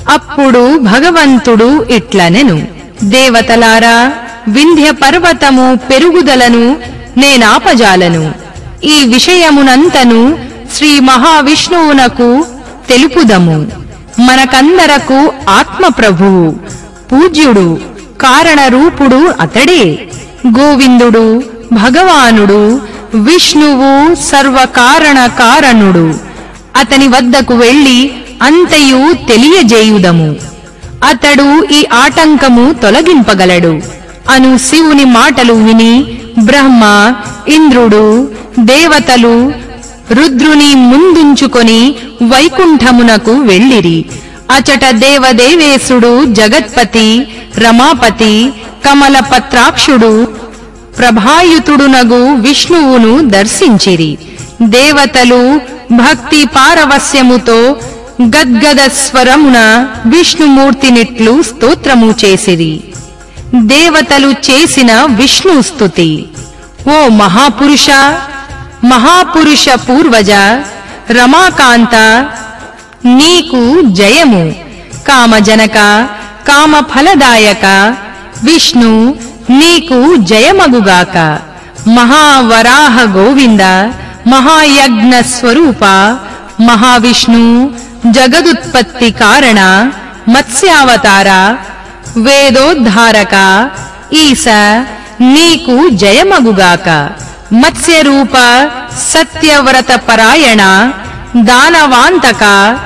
అప్పుడు భగవంతుడు ఇట్లనెను దేవతలారా వింధ్య పర్వతము పెరుగుదలను నేనాపజాలను ఈ విషయమునంతను శ్రీ మహావిష్ణువునకు తెలుపుదము మనకందరకు ఆత్మప్రభువు పూజ్యుడు కారణరూపుడు అతడే గోవిందుడు భగవానుడు విష్ణువు సర్వకారణ కారణుడు అతని వద్దకు వెళ్లి అంతయు తెలియజేయుదము అతడు ఈ ఆటంకము తొలగింపగలడు అను శివుని మాటలు విని బ్రహ్మ ఇంద్రుడు దేవతలు రుద్రుని ముందుంచుకొని వైకుంఠమునకు వెళ్ళిరి అచట దేవదేవేశుడు జగత్పతి రమాపతి కమలపత్రాక్షుడు ప్రభాయుతుడునగు విష్ణువును దర్శించిరి దేవతలు భక్తి పారవస్యముతో గద్గద స్వరమున విష్ణుమూర్తినిట్లు స్తోత్రము చేసిరి దేవతలు చేసిన విష్ణు స్తుతి ఓ మహాపురుష మహాపురుష పూర్వజ రమాకాంత నీకు జయము కామజనక కామ ఫలదాయక విష్ణు నీకు జయమగుగాక మహావరాహ గోవింద మహాయజ్ఞ స్వరూప మహావిష్ణు జగదుత్పత్తి కారణ మత్స్యావతార వేదోద్ధారక ఈశ నీకు జయమగుగాక మత్స్యరూప సత్యవ్రత పరాయణ దానవాంతక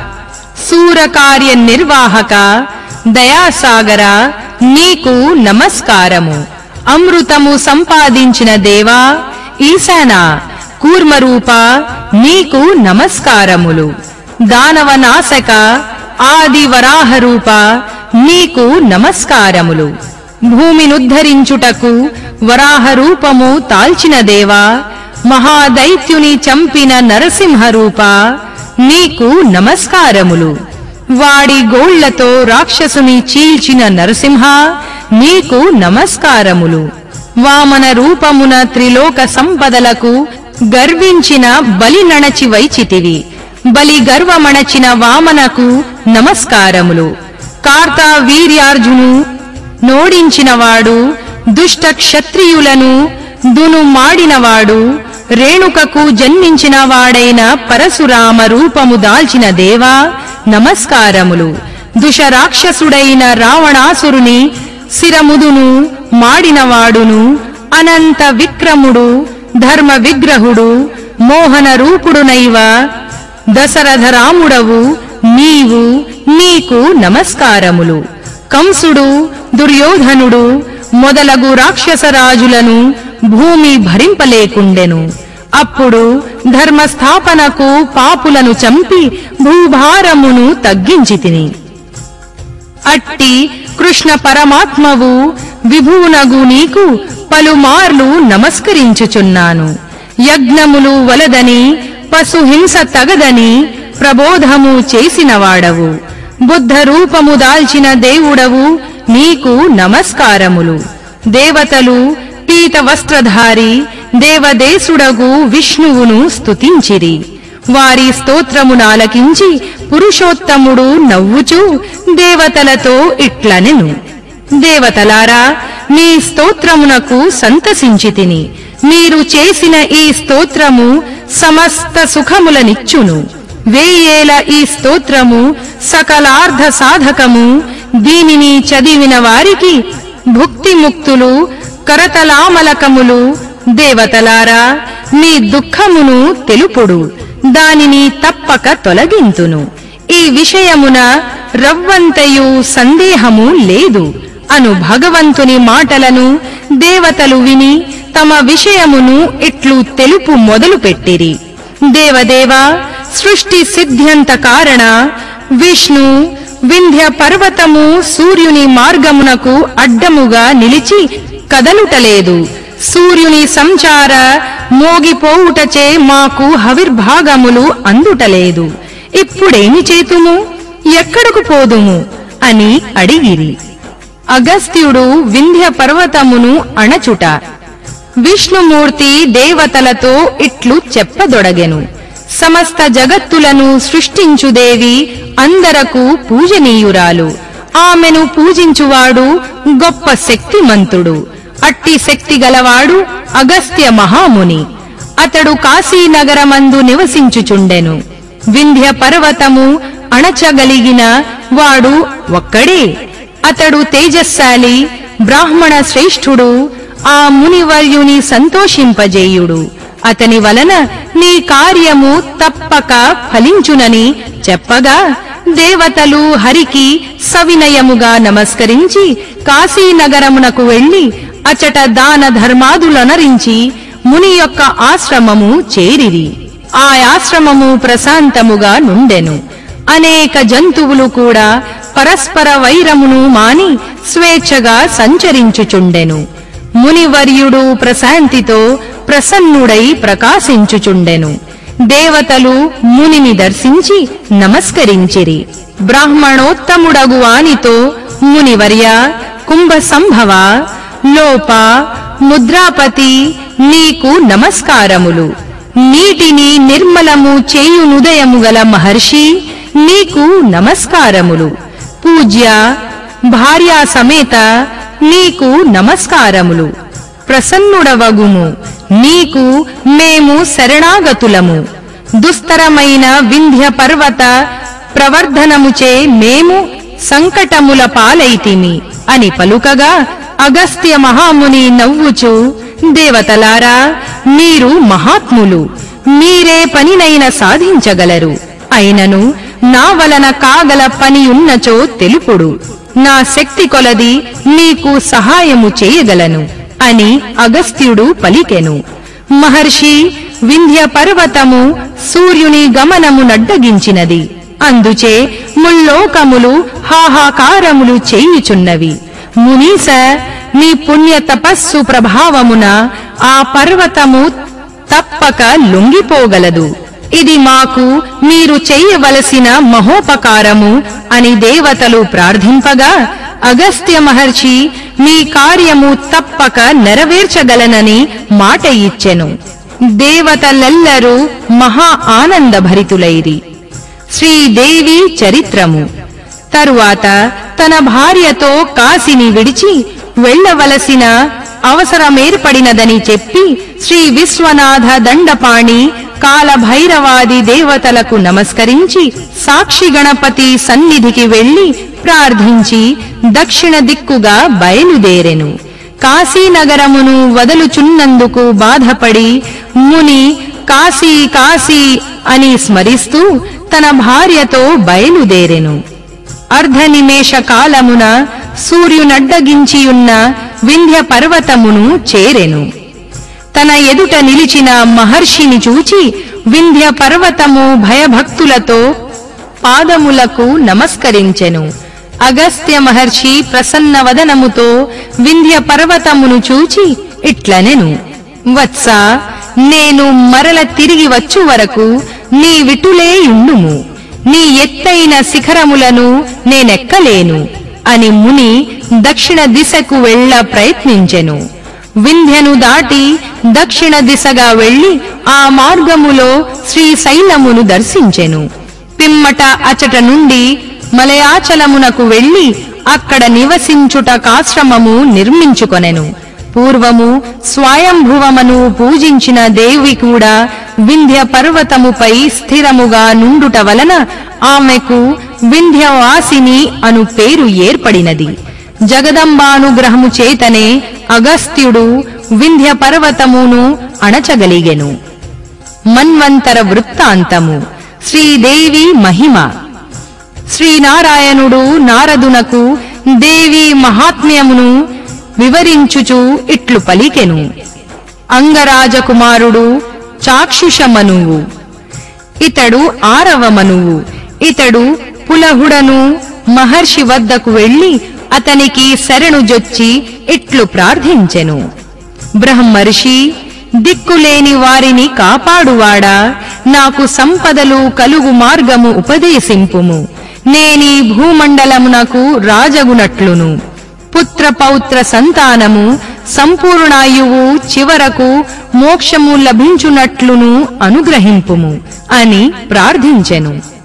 సూరకార్య నిర్వాహక దయాసాగర నీకు నమస్కారము అమృతము సంపాదించిన దేవా ఈశానా కూర్మరూప నీకు నమస్కారములు దానవనాశక ఆది వరాహరూప నీకు నమస్కారములు భూమినుద్ధరించుటకు వరాహరూపము దాల్చిన దేవా మహాదైత్యుని చంపిన నరసింహరూప నీకు నమస్కారములు వాడి గోళ్లతో రాక్షసుని చీల్చిన నరసింహ నీకు నమస్కారములు వామన రూపమున త్రిలోక సంపదలకు గర్వించిన బలి నణచి వైచితివి బలి గర్వమణచిన వామనకు నమస్కారములు కార్తా వీర్యార్జును నోడించినవాడు దుష్ట క్షత్రియులను దును మాడినవాడు రేణుకకు జన్మించిన వాడైన పరశురామ రూపము దాల్చిన దేవా నమస్కారములు దుషరాక్షసుడైన రావణాసురుని శిరముదును మాడినవాడును అనంత విక్రముడు ధర్మ విగ్రహుడు మోహన రూపుడునైవ దశరథరాముడవు నీవు నీకు నమస్కారములు కంసుడు దుర్యోధనుడు మొదలగు రాక్షసరాజులను భూమి భరింపలేకుండెను అప్పుడు ధర్మస్థాపనకు పాపులను చంపి భూభారమును తగ్గించి తిని అట్టి కృష్ణ పరమాత్మవు విభువునగు నీకు పలుమార్లు నమస్కరించుచున్నాను యజ్ఞములు వలదని పశుహింస తగదని ప్రబోధము చేసినవాడవు బుద్ధ రూపము దాల్చిన దేవుడవు నీకు నమస్కారములు దేవతలు పీత వస్త్రధారి దేవదేశుడగు విష్ణువును స్తుతించిరి వారి స్తోత్రమునాలకించి పురుషోత్తముడు నవ్వుచూ దేవతలతో ఇట్లనెను దేవతలారా మీ స్తోత్రమునకు సంతసించి తిని మీరు చేసిన ఈ స్తోత్రము సమస్త సుఖములనిచ్చును వేయేల ఈ స్తోత్రము సకలార్ధ సాధకము దీనిని చదివిన వారికి భుక్తి ముక్తులు కరతలామలకములు దేవతలారా మీ దుఃఖమును తెలుపుడు దానిని తప్పక తొలగింతును ఈ విషయమున రవ్వంతయు సందేహము లేదు అను భగవంతుని మాటలను దేవతలు విని తమ విషయమును ఇట్లు తెలుపు మొదలుపెట్టిరి దేవదేవా సృష్టి సిద్ధ్యంత కారణ విష్ణు వింధ్య పర్వతము సూర్యుని మార్గమునకు అడ్డముగా నిలిచి కదలుటలేదు సూర్యుని సంచార మోగిపోవుటచే మాకు హవిర్భాగములు అందుటలేదు ఇప్పుడేమి చేతుము ఎక్కడకు పోదుము అని అడిగిరి అగస్త్యుడు వింధ్య పర్వతమును అణచుట విష్ణుమూర్తి దేవతలతో ఇట్లు చెప్పదొడగెను సమస్త జగత్తులను సృష్టించుదేవి అందరకు పూజనీయురాలు ఆమెను పూజించువాడు గొప్ప శక్తిమంతుడు అట్టి శక్తి గలవాడు అగస్త్య మహాముని అతడు కాశీనగరమందు నివసించుచుండెను వింధ్య పర్వతము అణచగలిగిన వాడు ఒక్కడే అతడు తేజస్శాలి బ్రాహ్మణ శ్రేష్ఠుడు ఆ మునివర్యుని సంతోషింపజేయుడు అతని వలన నీ కార్యము తప్పక ఫలించునని చెప్పగా దేవతలు హరికి సవినయముగా నమస్కరించి కాశీనగరమునకు వెళ్లి అచట దాన ధర్మాదులనరించి ముని యొక్క ఆశ్రమము చేరిరి ఆ ఆశ్రమము ప్రశాంతముగా నుండెను అనేక జంతువులు కూడా పరస్పర వైరమును మాని స్వేచ్ఛగా సంచరించుచుండెను మునివర్యుడు ప్రశాంతితో ప్రసన్నుడై ప్రకాశించుచుండెను దేవతలు మునిని దర్శించి నమస్కరించిరి బ్రాహ్మణోత్తముడగు వానితో మునివర్య కుంభ సంభవ లోప ముద్రాపతి నీకు నమస్కారములు నీటిని నిర్మలము చేయునుదయము గల మహర్షి నీకు నమస్కారములు పూజ్య భార్యా సమేత నీకు నమస్కారములు ప్రసన్నుడవగుము నీకు మేము శరణాగతులము దుస్తరమైన వింధ్య పర్వత ప్రవర్ధనముచే మేము సంకటముల పాలైతిమి అని పలుకగా అగస్త్య మహాముని నవ్వుచు దేవతలారా మీరు మహాత్ములు మీరే పనినైన సాధించగలరు అయినను నా వలన కాగల పనియున్నచో తెలుపుడు నా శక్తి కొలది నీకు సహాయము చేయగలను అని అగస్త్యుడు పలికెను మహర్షి వింధ్య పర్వతము సూర్యుని గమనము నడ్డగించినది అందుచే ముల్లోకములు హాహాకారములు చేయుచున్నవి మునీస నీ పుణ్య తపస్సు ప్రభావమున ఆ పర్వతము తప్పక లొంగిపోగలదు ఇది మాకు మీరు చేయవలసిన మహోపకారము అని దేవతలు ప్రార్థింపగా అగస్త్య మహర్షి మీ కార్యము తప్పక నెరవేర్చగలనని మాట ఇచ్చెను దేవతలెల్లరూ మహా ఆనందభరితులైరి శ్రీదేవి చరిత్రము తరువాత తన భార్యతో కాశిని విడిచి వెళ్ళవలసిన అవసరమేర్పడినదని చెప్పి శ్రీ విశ్వనాథ దండపాణి కాలభైరవాది దేవతలకు నమస్కరించి సాక్షి గణపతి సన్నిధికి వెళ్లి ప్రార్థించి దక్షిణ దిక్కుగా బయలుదేరెను కాశీనగరమును వదలుచున్నందుకు బాధపడి ముని కాశీ కాశీ అని స్మరిస్తూ తన భార్యతో బయలుదేరెను అర్ధనిమేష కాలమున సూర్యునడ్డగించియున్న వింధ్య పర్వతమును చేరెను తన ఎదుట నిలిచిన మహర్షిని చూచి వింధ్య పర్వతము భయభక్తులతో పాదములకు నమస్కరించెను అగస్త్య మహర్షి ప్రసన్న వదనముతో వింధ్య పర్వతమును చూచి ఇట్లనెను వత్స నేను మరల తిరిగి వచ్చు వరకు నీ విటులే యుండుము నీ ఎత్తైన శిఖరములను నేనెక్కలేను అని ముని దక్షిణ దిశకు వెళ్ళ ప్రయత్నించెను వింధ్యను దాటి దక్షిణ దిశగా వెళ్లి ఆ మార్గములో శ్రీశైలమును దర్శించెను పిమ్మట అచట నుండి మలయాచలమునకు వెళ్లి అక్కడ నివసించుట కాశ్రమము నిర్మించుకొనెను పూర్వము స్వయంభువమను పూజించిన దేవి కూడా వింధ్య పర్వతముపై స్థిరముగా నుండుట వలన ఆమెకు వింధ్యవాసిని అను పేరు ఏర్పడినది జగదంబానుగ్రహము చేతనే అగస్త్యుడు వింధ్య పర్వతమును అణచగలిగెను మన్వంతర వృత్తాంతము శ్రీదేవి మహిమ శ్రీనారాయణుడు నారదునకు దేవి మహాత్మ్యమును వివరించుచు ఇట్లు పలికెను అంగరాజకుమారుడు చాక్షుషమనువు ఇతడు ఆరవ మనువు ఇతడు పులహుడను మహర్షి వద్దకు వెళ్లి అతనికి శరణు జొచ్చి ఇట్లు ప్రార్థించెను బ్రహ్మర్షి దిక్కులేని వారిని కాపాడువాడా నాకు సంపదలు కలుగు మార్గము ఉపదేశింపుము నేనీ భూమండలమునకు రాజగునట్లును పుత్ర పౌత్ర సంతానము సంపూర్ణాయువు చివరకు మోక్షము లభించునట్లును అనుగ్రహింపుము అని ప్రార్థించెను